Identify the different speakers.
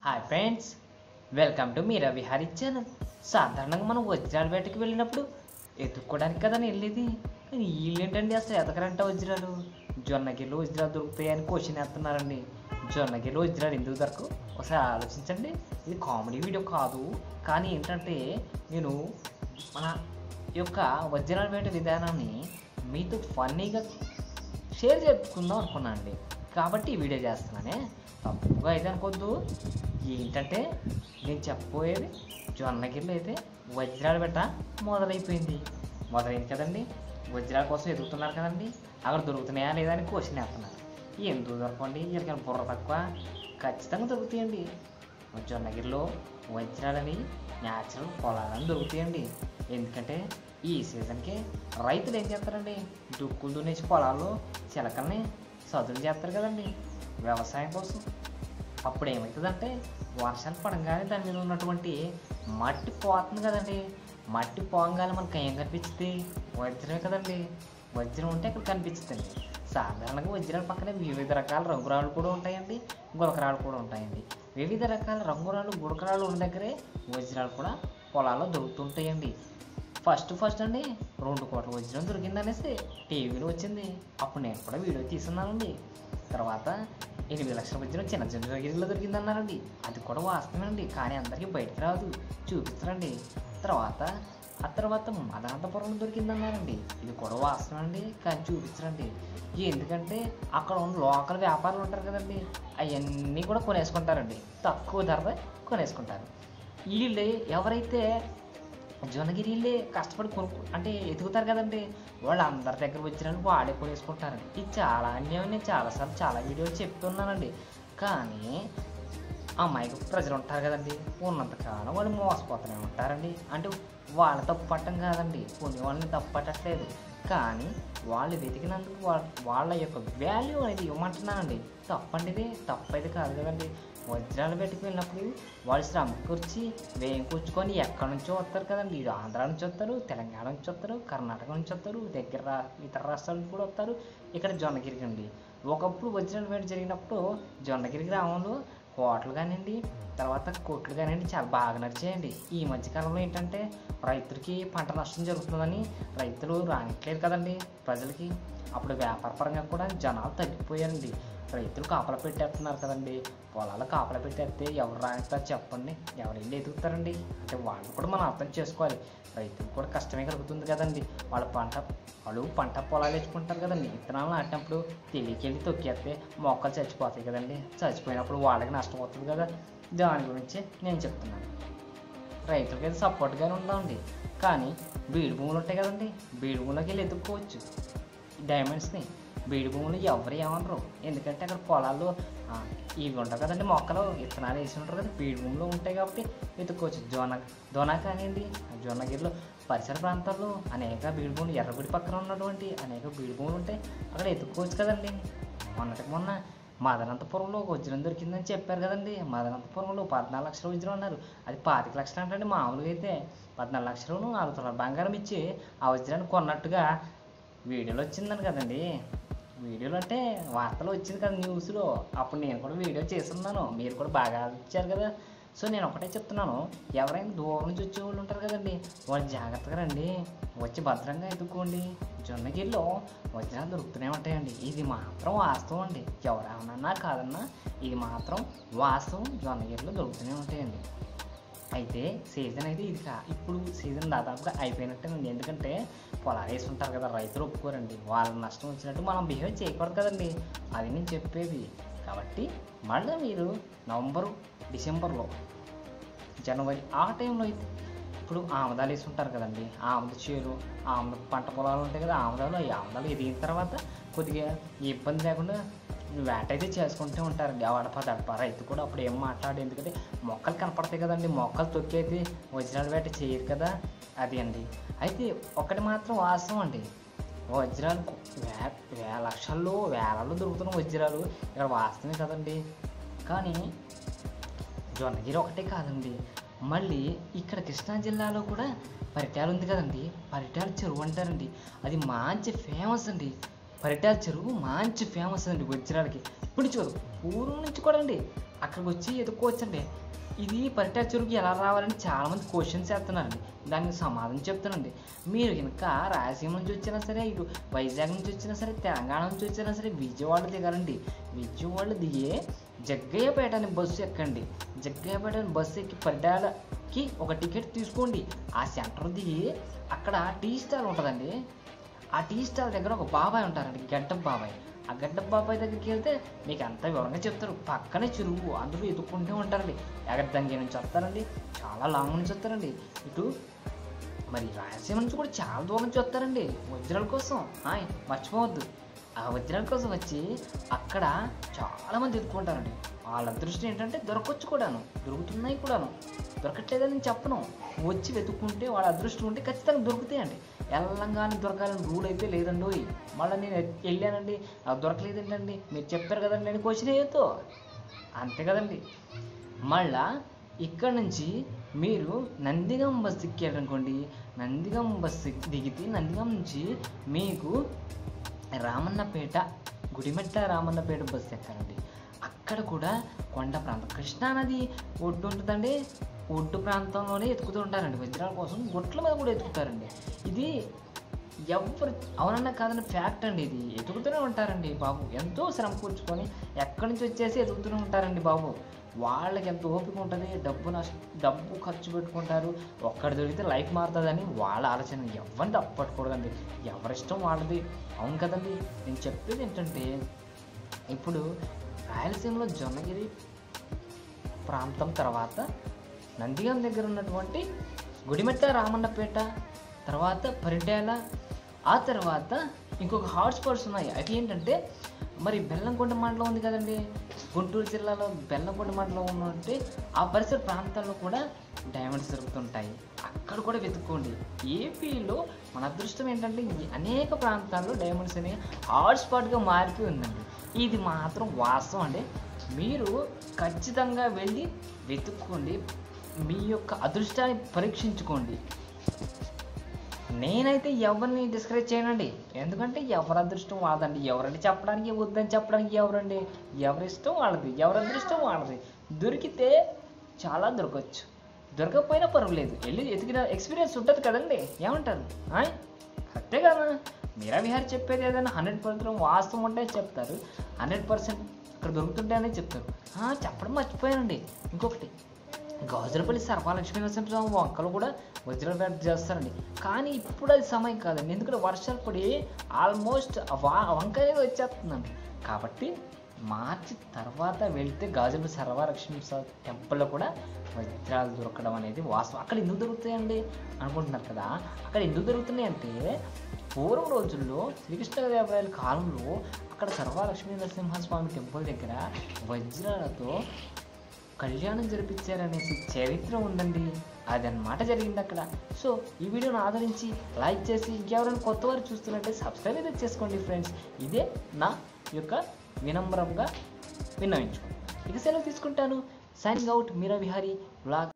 Speaker 1: Hi friends welcome to Meera Vihari channel సాధారణంగా మనం వజ్రాల వేటకి వెళ్ళినప్పుడు ఎత్తుక్కోవడానికి కదా వెళ్ళేది కానీ వీళ్ళేంటండి అసలు ఎదకరంట వజ్రాలు జొన్నగిరిలో వజ్రాలు దొరుకుతాయని క్వశ్చన్ వేస్తున్నారండి జొన్నగిరిలో వజ్రాలు ఎందుకు దొరకవు ఒకసారి ఆలోచించండి ఇది కామెడీ వీడియో కాదు కానీ ఏంటంటే నేను మన యొక్క వజ్రాల వేట విధానాన్ని మీతో ఫన్నీగా షేర్ చేసుకుందాం అనుకున్నాను అండి కాబట్టి ఈ వీడియో చేస్తున్నానే తప్పుగా అయితే అనుకోవద్దు ఏంటంటే నేను చెప్పబోయేది జొన్నగిరిలో అయితే వజ్రాలు బెట్ట మొదలైపోయింది మొదలైంది కదండి వజ్రాల కోసం ఎదుగుతున్నారు కదండి అక్కడ దొరుకుతున్నాయా లేదా అని క్వశ్చన్ వేస్తున్నారు ఎందుకు దొరకండి వీళ్ళకి బుర్ర తక్కువ ఖచ్చితంగా దొరుకుతాయండి జొన్నగిరిలో వజ్రాలని న్యాచురల్ పొలాలని దొరుకుతాయండి ఎందుకంటే ఈ సీజన్కి రైతులు ఏం చేస్తారండి దుక్కులు దున్నేసి పొలాల్లో చిలకల్ని సదులు చేస్తారు కదండి వ్యవసాయం కోసం అప్పుడు ఏమవుతుందంటే వర్షాలు పడంగానే దాని మీద ఉన్నటువంటి మట్టి పోతుంది కదండి మట్టి పోగానే మనకి ఏం కనిపిస్తుంది వజ్రమే కదండి వజ్రం ఉంటే అక్కడ కనిపిస్తుంది సాధారణంగా వజ్రాల పక్కనే వివిధ రకాల రంగురాళ్ళు కూడా ఉంటాయండి గులకరాళ్ళు కూడా ఉంటాయండి వివిధ రకాల రంగురాళ్ళు గుడకరాళ్ళు ఉన్న దగ్గరే వజ్రాలు కూడా పొలాల్లో దొరుకుతుంటాయండి ఫస్ట్ ఫస్ట్ అండి రెండు కోట్ల వజ్రం దొరికిందనేసి టీవీలో వచ్చింది అప్పుడు నేను కూడా వీడియో తీసుకున్నానండి తర్వాత ఎనిమిది లక్షల వజ్రం చిన్న చిన్న గిరిలో దొరికిందన్నారండి అది కూడా వాస్తవమేనండి కానీ అందరికీ బయటకు రాదు చూపిస్తారండి తర్వాత ఆ తర్వాత మదాంతపురం దొరికిందన్నారండి ఇది కూడా వాస్తవమండి కానీ చూపించరండి ఎందుకంటే అక్కడ ఉన్న లోకల్ వ్యాపారులు ఉంటారు కదండి అవన్నీ కూడా కొనేసుకుంటారండి తక్కువ ధర కొనేసుకుంటారు వీళ్ళు ఎవరైతే జొన్నగిరిలే కష్టపడి కొనుక్కు అంటే ఎదుగుతారు కదండి వాళ్ళు అందరి దగ్గర వచ్చినట్టు వాడే కొనేసుకుంటారు ఇది చాలా అన్యాయం నేను చాలాసార్లు చాలా వీడియోలు చెప్తున్నానండి కానీ అమ్మాయికి ప్రజలు ఉంటారు కదండి ఉన్నంతకాలం వాళ్ళు మోసపోతూనే ఉంటారండి అంటే వాళ్ళ తప్పు పట్టం కాదండి కొన్ని వాళ్ళని తప్పు పట్టట్లేదు కానీ వాళ్ళు వెతికినందుకు వాళ్ళ వాళ్ళ యొక్క వాల్యూ అనేది ఇవ్వమంటున్నానండి తప్పండి ఇది తప్పు అయితే కాదు కదండి వజ్రాలు పెట్టుకు వెళ్ళినప్పుడు వాళ్ళు శ్రమకు వచ్చి వేయం కూర్చుకొని ఎక్కడి నుంచో వస్తారు కదండి ఇటు ఆంధ్ర నుంచి వస్తారు తెలంగాణ నుంచి వస్తారు కర్ణాటక నుంచి వస్తారు దగ్గర రా ఇతర రాష్ట్రాల నుంచి కూడా వస్తారు ఇక్కడ జొన్నగిరికి అండి ఒకప్పుడు వజ్రాల వేట జరిగినప్పుడు జొన్నగిరి గ్రామంలో హోటల్ కానివ్వండి తర్వాత కొట్లు కానివ్వండి చాలా బాగా నడిచాయండి ఈ మధ్యకాలంలో ఏంటంటే రైతులకి పంట నష్టం జరుగుతుందని రైతులు రానిట్లేదు కదండి ప్రజలకి అప్పుడు వ్యాపార పరంగా కూడా జనాలు తగ్గిపోయారండి రైతులు కాపలా పెట్టేస్తున్నారు కదండి పొలాలు కాపలా పెట్టేస్తే ఎవరు రానిస్తారు చెప్పండి ఎవరు వెళ్ళి ఎదుగుతారండి అంటే వాళ్ళు కూడా మనం అర్థం చేసుకోవాలి రైతులకు కూడా కష్టమే కలుగుతుంది కదండి వాళ్ళ పంట వాళ్ళు పంట పొలాలు వేసుకుంటారు కదండి విత్తనాలు నాటినప్పుడు తెలియకెళ్ళి తొక్కేస్తే మొక్కలు చచ్చిపోతాయి కదండి చచ్చిపోయినప్పుడు వాళ్ళకి నష్టం అవుతుంది కదా దాని గురించి నేను చెప్తున్నాను రైతులకి అయితే సపోర్ట్గానే ఉందామండి కానీ బీడు భూములు ఉంటాయి కదండి బీడు భూములోకి వెళ్ళి ఎత్తుక్కోవచ్చు డైమండ్స్ని బీడు భూములు ఎవరు ఏమనరు ఎందుకంటే అక్కడ పొలాల్లో ఆ, ఇవి ఉంటాయి కదండి మొక్కలు విత్తనాలు వేసి ఉంటారు కదా బీడు భూములు ఉంటాయి కాబట్టి వెతుక్కోవచ్చు జొన్న దొన కానివ్వండి జొన్నగిరిలో పరిసర ప్రాంతాల్లో అనేక బీడు భూములు ఎర్రగుడి పక్కన ఉన్నటువంటి అనేక బీడు భూములు ఉంటాయి అక్కడ ఎత్తుక్కోవచ్చు కదండి మొన్నటికి మొన్న మదనంతపురంలో ఒక వజ్రం దొరికిందని చెప్పారు కదండి మదనంతపురంలో పద్నాలుగు లక్షల వజ్రం అన్నారు అది పాతిక లక్షలు అంటే మామూలుగా అయితే పద్నాలుగు లక్షలు నాలుగు తులాల బంగారం ఇచ్చి ఆ వజ్రాన్ని కొన్నట్టుగా వీడియోలో వచ్చిందని కదండి వీడియోలో అంటే వార్తలు వచ్చింది కదా న్యూస్లో అప్పుడు నేను కూడా వీడియో చేస్తున్నాను మీరు కూడా బాగా ఇచ్చారు కదా సో నేను ఒకటే చెప్తున్నాను ఎవరైనా దూరం నుంచి వచ్చే వాళ్ళు ఉంటారు కదండి వాళ్ళు జాగ్రత్తగా రండి వచ్చి భద్రంగా ఎదుర్కోండి జొన్నగిరిలో వజ్రాలు దొరుకుతూనే ఉంటాయండి ఇది మాత్రం వాస్తవం అండి ఎవరేమన్నా కాదన్నా ఇది మాత్రం వాస్తవం జొన్నగిరిలో దొరుకుతూనే ఉంటాయండి అయితే సీజన్ అయితే ఇది కా ఇప్పుడు సీజన్ దాదాపుగా అయిపోయినట్టేనండి ఎందుకంటే పొలాలు వేసుకుంటారు కదా రైతులు ఒప్పుకోరండి వాళ్ళ నష్టం వచ్చినట్టు మనం బిహేవ్ చేయకూడదు కదండి అది నేను చెప్పేది కాబట్టి మళ్ళీ మీరు నవంబరు డిసెంబర్లో జనవరి ఆ టైంలో అయితే ఇప్పుడు ఆముదాలు వేసుకుంటారు కదండి ఆముద చేరు ఆముద పంట పొలాలు ఉంటాయి కదా ఆముదాలు ఈ ఆముదాలు ఎదిగిన తర్వాత కొద్దిగా ఇబ్బంది లేకుండా వేట అయితే చేసుకుంటూ ఉంటారండి ఆ అడప దడప రైతు కూడా అప్పుడు ఏం మాట్లాడు ఎందుకంటే మొక్కలు కనపడతాయి కదండి మొక్కలు తొక్కేది వజ్రాల వేట చేయరు కదా అది అండి అయితే ఒకటి మాత్రం వాస్తవం అండి వజ్రాలు వే వే లక్షల్లో వేలలో దొరుకుతున్న వజ్రాలు ఇక్కడ వాస్తవమే కదండి కానీ జొన్నగిరి ఒకటే కాదండి మళ్ళీ ఇక్కడ కృష్ణా జిల్లాలో కూడా పరిటాలు ఉంది కదండి పరిటాల చెరువు అంటారండి అది మంచి ఫేమస్ అండి పరిటాల చెరువు మంచి ఫేమస్ అండి వజ్రాలకి ఇప్పుడు చూడు పూర్వం నుంచి కూడా అండి అక్కడికి వచ్చి ఎదుర్కోవచ్చండి ఇది పరిటాల చెరువుకి ఎలా రావాలని చాలామంది క్వశ్చన్స్ వేస్తున్నారండి దానికి సమాధానం చెప్తానండి మీరు కనుక రాయలసీమ నుంచి వచ్చినా సరే ఇటు వైజాగ్ నుంచి వచ్చినా సరే తెలంగాణ నుంచి వచ్చినా సరే విజయవాడ దిగాలండి విజయవాడ దిగే జగ్గయ్యపేట అనే బస్సు ఎక్కండి జగ్గయ్యపేట అనే బస్సు ఎక్కి పరిటాలకి ఒక టికెట్ తీసుకోండి ఆ సెంటర్ దిగి అక్కడ టీ స్టాల్ ఉంటుందండి ఆ టీ స్టాల్ దగ్గర ఒక బాబాయ్ ఉంటారండి గడ్డం బాబాయ్ ఆ గడ్డం బాబాయ్ దగ్గరికి వెళ్తే మీకు అంత వివరంగా చెప్తారు పక్కనే చెరువు అందరూ ఎదుర్కొంటూ ఉంటారండి ఎగడ్డంగి నుంచి వస్తారండి చాలా లాంగ్ నుంచి వస్తారండి ఇటు మరి రాయలసీమ నుంచి కూడా చాలా దూరం నుంచి వస్తారండి వజ్రాల కోసం హాయ్ మర్చిపోవద్దు ఆ వజ్రాల కోసం వచ్చి అక్కడ చాలామంది ఎదుర్కొంటారండి వాళ్ళ అదృష్టం ఏంటంటే దొరకొచ్చు కూడాను దొరుకుతున్నాయి కూడాను దొరకట్లేదని నేను చెప్పను వచ్చి వెతుక్కుంటే వాళ్ళ అదృష్టం ఉంటే ఖచ్చితంగా దొరుకుతాయండి ఎల్లంగానే దొరకాలని రూల్ అయితే లేదండి ఓయ్. మళ్ళీ నేను వెళ్ళానండి అది దొరకలేదండి మీరు చెప్పారు కదండి నేను క్వశ్చన్ వేయొద్దు అంతే కదండి మళ్ళా ఇక్కడ నుంచి మీరు నందిగం బస్ ఎక్కారనుకోండి నందిగం బస్ దిగితే నందిగం నుంచి మీకు రామన్నపేట గుడిమెట్ల రామన్నపేట బస్ ఎక్కారండి అక్కడ కూడా కొండ ప్రాంతం కృష్ణానది ఒడ్డు ఉంటుందండి ఒడ్డు ప్రాంతంలోనే ఎత్తుకుతూ ఉంటారండి వజ్రాల కోసం గుట్ల మీద కూడా ఎత్తుకుతారండి ఇది ఎవరు అవునన్నా కాదన్న ఫ్యాక్ట్ అండి ఇది ఎదుగుతూనే ఉంటారండి బాబు ఎంతో శ్రమ కూర్చుకొని ఎక్కడి నుంచి వచ్చేసి ఎదుగుతూనే ఉంటారండి బాబు వాళ్ళకి ఎంత ఓపిక ఉంటుంది డబ్బు నష్ట డబ్బు ఖర్చు పెట్టుకుంటారు ఒక్కడి దొరికితే లైఫ్ మారుతుందని వాళ్ళ ఆలోచన ఎవరిని తప్పు పట్టుకూడదండి ఎవరిష్టం వాళ్ళది అవును కదండి నేను చెప్పేది ఏంటంటే ఇప్పుడు రాయలసీమలో జొన్నగిరి ప్రాంతం తర్వాత నందిగం దగ్గర ఉన్నటువంటి గుడిమెట్ట రామన్నపేట తర్వాత పరిటాల ఆ తర్వాత ఇంకొక హాట్స్పాట్స్ ఉన్నాయి అవి ఏంటంటే మరి బెల్లంకొండ మండలం ఉంది కదండి గుంటూరు జిల్లాలో బెల్లంకొండ మండలం ఉన్నట్టే ఆ పరిసర ప్రాంతాల్లో కూడా డైమండ్స్ దొరుకుతుంటాయి అక్కడ కూడా వెతుక్కోండి ఏపీలో మన అదృష్టం ఏంటంటే ఈ అనేక ప్రాంతాల్లో డైమండ్స్ అనే హాట్స్పాట్గా మారిపోయి ఉందండి ఇది మాత్రం వాస్తవం అండి మీరు ఖచ్చితంగా వెళ్ళి వెతుక్కోండి మీ యొక్క అదృష్టాన్ని పరీక్షించుకోండి నేనైతే ఎవరిని డిస్కరేజ్ చేయనండి ఎందుకంటే ఎవరి అదృష్టం వాళ్ళదండి ఎవరండి చెప్పడానికి వద్దని చెప్పడానికి ఎవరండి ఎవరి ఇష్టం వాళ్ళది ఎవరి అదృష్టం వాళ్ళది దొరికితే చాలా దొరకవచ్చు దొరకకపోయినా పర్వాలేదు వెళ్ళి ఎతికిన ఎక్స్పీరియన్స్ ఉంటుంది కదండి ఏమంటారు ఆయ్? కరెక్టే కదా మీరా విహార్ చెప్పేది ఏదైనా హండ్రెడ్ పర్సెంట్ వాస్తవం ఉంటే చెప్తారు హండ్రెడ్ పర్సెంట్ ఇక్కడ దొరుకుతుంటాయనే చెప్తారు ఆ, చెప్పడం మర్చిపోయానండి ఇంకొకటి గాజులపల్లి సర్వలక్ష్మీ నరసింహస్వామి వంకలు కూడా వజ్రాల వేట చేస్తారండి కానీ ఇప్పుడు అది సమయం కాదండి ఎందుకంటే వర్షాలు పడి ఆల్మోస్ట్ ఆ వా- వంక అనేది వచ్చేస్తుందండి కాబట్టి మార్చి తర్వాత వెళ్తే గాజుల సర్వలక్ష్మి టెంపుల్లో కూడా వజ్రాలు దొరకడం అనేది వాస్తవం అక్కడ ఎందుకు దొరుకుతాయండి అనుకుంటున్నారు కదా అక్కడ ఎందుకు దొరుకుతున్నాయి అంటే పూర్వం రోజుల్లో శ్రీకృష్ణదేవరాయల కాలంలో అక్కడ సర్వలక్ష్మీ నరసింహస్వామి టెంపుల్ దగ్గర వజ్రాలతో కళ్యాణం జరిపించారనేసి చరిత్ర ఉందండి అదన్నమాట జరిగింది అక్కడ సో ఈ వీడియోను ఆదరించి లైక్ చేసి ఇంకెవరైనా కొత్త వారు చూస్తున్నట్టే సబ్స్క్రైబ్ అయితే చేసుకోండి ఫ్రెండ్స్ ఇదే నా యొక్క వినమ్రంగా విన్నవించుకోండి ఇక సెలవు తీసుకుంటాను signing out Meera Vihari blog